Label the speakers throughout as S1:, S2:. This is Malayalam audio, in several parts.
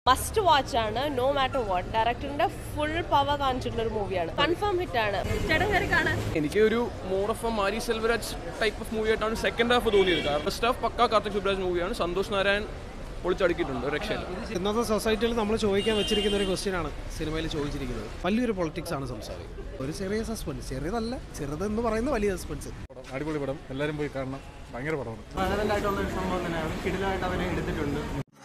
S1: മസ്റ്റ് വാച്ച് ആണ് നോ മാറ്റർ വാട്ട് ഡയറക്ടറിന്റെ ഫുൾ പവർ കാണിച്ചിട്ടുള്ള ഒരു മൂവിയാണ് കൺഫേം ഹിറ്റ് ആണ് ചേട്ടൻ കയറി കാണാൻ
S2: എനിക്ക് ഒരു more of a Mari Selvaraj type of movie ആയിട്ടാണ് സെക്കൻഡ് ഹാഫ് തോന്നിയത് കാരണം ഫസ്റ്റ് ഹാഫ് പക്ക കാർത്തിക് സുബ്രാജ് മൂവിയാണ് സന്തോഷ് നാരായൺ പൊളിച്ചടുക്കിയിട്ടുണ്ട് ഒരു രക്ഷയില്ല
S3: ഇന്നത്തെ സൊസൈറ്റിയിൽ നമ്മൾ ചോദിക്കാൻ വെച്ചിരിക്കുന്ന ഒരു ക്വസ്റ്റ്യൻ ആണ് സിനിമയിൽ ചോദിച്ചിരിക്കുന്നത് വലിയൊരു പൊളിറ്റിക്സ് ആണ് സംസാരിക്കുന്നത് ഒരു ചെറിയ സസ്പെൻസ് ചെറിയതല്ല ചെറുതെന്ന് പറയുന്ന വലിയ സസ്പെൻസ്
S4: അടിപൊളി പടം എല്ലാവരും പോയി കാണണം ഭയങ്കര പടമാണ്
S5: റെലവെന്റ് ആയിട്ടുള്ള ഒരു സംഭവം തന്നെയാണ് കിടിലായിട്ട് അവരെ എടുത്തിട്ടുണ്ട്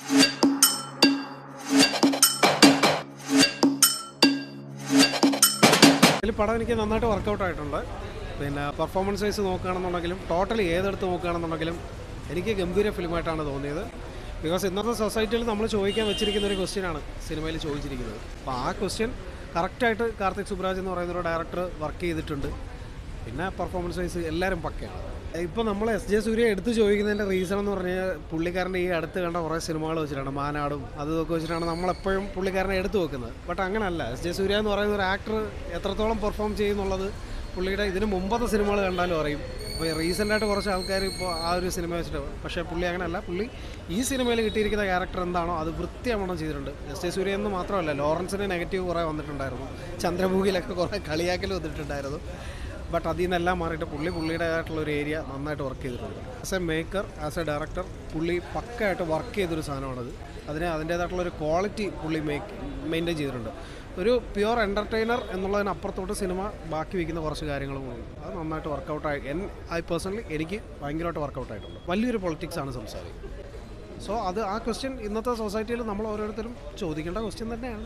S3: ഇതിൽ പടം എനിക്ക് നന്നായിട്ട് വർക്കൗട്ട് ആയിട്ടുണ്ട് പിന്നെ പെർഫോമൻസ് വൈസ് നോക്കുകയാണെന്നുണ്ടെങ്കിലും ടോട്ടലി ഏതെടുത്ത് നോക്കുകയാണെന്നുണ്ടെങ്കിലും എനിക്ക് ഗംഭീര ഫിലിമായിട്ടാണ് തോന്നിയത് ബിക്കോസ് ഇന്നത്തെ സൊസൈറ്റിയിൽ നമ്മൾ ചോദിക്കാൻ വെച്ചിരിക്കുന്ന ഒരു ക്വസ്റ്റ്യൻ ആണ് സിനിമയിൽ ചോദിച്ചിരിക്കുന്നത് അപ്പോൾ ആ ക്വസ്റ്റ്യൻ കറക്റ്റായിട്ട് കാർത്തിക് സുബ്രാജ് എന്ന് പറയുന്ന ഒരു ഡയറക്ടർ വർക്ക് ചെയ്തിട്ടുണ്ട് പിന്നെ പെർഫോമൻസ് വൈസ് എല്ലാവരും പക്കയാണ് ഇപ്പോൾ നമ്മൾ എസ് ജെ സൂര്യ എടുത്ത് ചോദിക്കുന്നതിൻ്റെ റീസൺ എന്ന് പറഞ്ഞാൽ പുള്ളിക്കാരൻ്റെ ഈ അടുത്ത് കണ്ട കുറേ സിനിമകൾ വെച്ചിട്ടാണ് മാനാടും അത് ഇതൊക്കെ വെച്ചിട്ടാണ് നമ്മളെപ്പോഴും പുള്ളിക്കാരനെ എടുത്തു വെക്കുന്നത് ബട്ട് അങ്ങനല്ല എസ് ജെ സൂര്യ എന്ന് പറയുന്ന ഒരു ആക്ടർ എത്രത്തോളം പെർഫോം ചെയ്യുന്നുള്ളത് പുള്ളിയുടെ ഇതിന് മുമ്പത്തെ സിനിമകൾ കണ്ടാലും അറിയും ഇപ്പോൾ റീസെൻ്റായിട്ട് കുറച്ച് ആൾക്കാർ ഇപ്പോൾ ആ ഒരു സിനിമ വെച്ചിട്ട് പക്ഷേ പുള്ളി അങ്ങനെയല്ല പുള്ളി ഈ സിനിമയിൽ കിട്ടിയിരിക്കുന്ന ക്യാരക്ടർ എന്താണോ അത് വൃത്തിയാവണം ചെയ്തിട്ടുണ്ട് എസ് ജെ സൂര്യ എന്ന് മാത്രമല്ല ലോറൻസിന് നെഗറ്റീവ് കുറേ വന്നിട്ടുണ്ടായിരുന്നു ചന്ദ്രമുഖിയിലൊക്കെ കുറേ കളിയാക്കൽ വന്നിട്ടുണ്ടായിരുന്നു ബട്ട് അതിൽ നിന്നെല്ലാം മാറിയിട്ട് പുള്ളി പുള്ളിയുടേതായിട്ടുള്ള ഒരു ഏരിയ നന്നായിട്ട് വർക്ക് ചെയ്തിട്ടുണ്ട് as a maker as a director പുള്ളി പക്കയായിട്ട് വർക്ക് ചെയ്തൊരു സാധനമാണത് അതിന് അതിൻ്റേതായിട്ടുള്ള ഒരു ക്വാളിറ്റി പുള്ളി മേക്ക് മെയിൻറ്റെയിൻ ചെയ്തിട്ടുണ്ട് ഒരു പ്യുവർ എൻ്റർടൈനർ എന്നുള്ളതിനപ്പുറത്തോട്ട് സിനിമ ബാക്കി വയ്ക്കുന്ന കുറച്ച് കാര്യങ്ങളും ഉണ്ട് അത് നന്നായിട്ട് വർക്കൗട്ടായി എൻ ഐ പേഴ്സണലി എനിക്ക് ഭയങ്കരമായിട്ട് വർക്കൗട്ടായിട്ടുണ്ട് വലിയൊരു പൊളിറ്റിക്സ് ആണ് സംസാരിക്കുന്നത് സോ അത് ആ ക്വസ്റ്റ്യൻ ഇന്നത്തെ സൊസൈറ്റിയിൽ നമ്മൾ ഓരോരുത്തരും ചോദിക്കേണ്ട ക്വസ്റ്റ്യൻ തന്നെയാണ്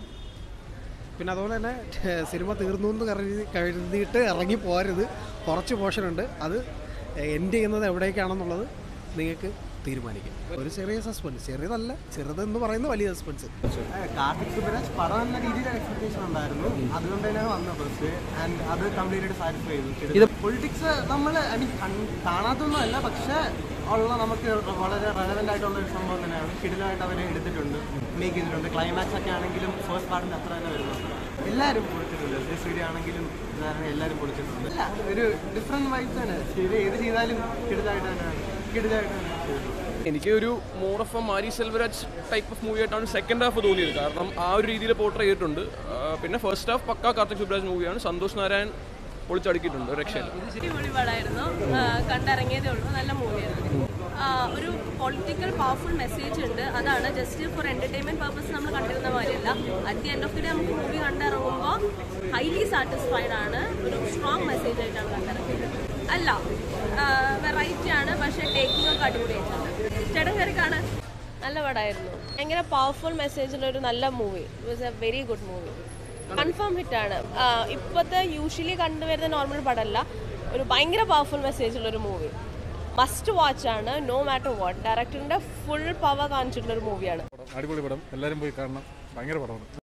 S3: പിന്നെ അതുപോലെ തന്നെ സിനിമ തീർന്നു എന്ന് കരുതി കരുതിയിട്ട് ഇറങ്ങി പോരുത് കുറച്ച് പോർഷൻ ഉണ്ട് അത് എൻഡ് ചെയ്യുന്നത് എവിടേക്കാണെന്നുള്ളത് നിങ്ങൾക്ക് തീരുമാനിക്കാം ഒരു ചെറിയ സസ്പെൻസ് ചെറിയതല്ല ചെറുതെന്ന് പറയുന്ന വലിയ സസ്പെൻസ്
S5: കാർത്തിക് സുബരാജ് പടം എന്ന രീതിയിൽ എക്സ്പെക്ടേഷൻ ഉണ്ടായിരുന്നു അതുകൊണ്ട് തന്നെയാണ് വന്നത് ഫസ്റ്റ് ആൻഡ് അത് കംപ്ലീറ്റ് ആയിട്ട് സാറ്റിസ്ഫൈ ചെയ്തു ഇത് പൊളിറ്റിക്സ് നമ്മൾ ഐ മീൻ കാണാത്തൊന്നും അല്ല പക്ഷേ ഉള്ള നമുക്ക് വളരെ റെലവെന്റ് ആയിട്ടുള്ള ഒരു സംഭവം തന്നെയാണ് കിടിലായിട്ട് അവരെ എടുത്തിട്ടുണ്ട് മേക്ക് ചെയ്തിട്ടുണ്ട് ക്ലൈമാക്സ് ഒക്കെ ആണെങ്കിലും ഫസ്റ്റ് പാർട്ടിന്റെ അത്ര തന്നെ വരുന്നുണ്ട് എല്ലാവരും പൊളിച്ചിട്ടുണ്ട് എസ് സൂര്യ ആണെങ്കിലും ഇതാണെങ്കിലും എല്ലാവരും പൊളിച്ചിട്ടുണ്ട് അല്ല ഒരു ഡിഫറെന്റ് വൈബ്സ് തന്നെ ഇത് ഏത് ചെയ്താലും കിടിലായിട്ട് തന്നെയാണ് കിടിലായിട്ട് തന്നെ ചെയ്തിട്ടുണ്ട്
S2: എനിക്ക് ഒരു more of a Mari Selvaraj type of movie ആയിട്ടാണ് സെക്കൻഡ് ഹാഫ് തോന്നിയത് കാരണം ആ ഒരു രീതിയിൽ പോർട്രേ ചെയ്തിട്ടുണ്ട് ആ, പിന്നെ ഫസ്റ്റ് ഹാഫ് പക്ക കാർത്തിക് സുബ്രാജ് മൂവിയാണ് സന്തോഷ് നാരായൺ പൊളിച്ചടുക്കിയിട്ടുണ്ട് ഒരു രക്ഷയില്ല
S1: അടിപൊളി പടമായിരുന്നു ആ, കണ്ടിറങ്ങിയതേ ഉള്ളൂ നല്ല മൂവിയായിരുന്നു ഒരു പൊളിറ്റിക്കൽ പവർഫുൾ മെസ്സേജ് ഉണ്ട് അതാണ് ജസ്റ്റ് ഫോർ എന്റർടൈൻമെന്റ് പർപ്പസ് നമ്മൾ കണ്ടിരുന്ന മാതിരിയല്ല at the end of the day നമുക്ക് മൂവി കണ്ടിറങ്ങുമ്പോൾ ഹൈലി സാറ്റിസ്ഫൈഡ് ആണ് ഒരു സ്ട്രോങ് മെസ്സേജ് ആയിട്ടാണ് കണ്ടിറങ്ങിയത് അല്ല വെറൈറ്റി ആണ് പക്ഷേ ടേക്കിംഗ് ഒക്കെ അടിപൊളിയായിട്ടുണ്ട് ചേട്ടൻ കയറി കാണാൻ നല്ല പടമായിരുന്നു ഭയങ്കര പവർഫുൾ മെസ്സേജുള്ള ഒരു നല്ല movie it was a very good movie confirm ഹിറ്റാണ് ഇപ്പോഴത്തെ യൂഷ്വലി കണ്ടുവരുന്ന നോർമൽ പടമല്ല ഒരു ഭയങ്കര പവർഫുൾ മെസ്സേജുള്ള ഒരു മൂവി മസ്റ്റ് വാച്ച് ആണ് നോ മാറ്റർ വാട്ട് ഡയറക്ടറിന്റെ ഫുൾ പവർ കാണിച്ചിട്ടുള്ള ഒരു മൂവിയാണ്
S4: അടിപൊളി പടം എല്ലാവരും പോയി കാണണം ഭയങ്കര പടമാണ്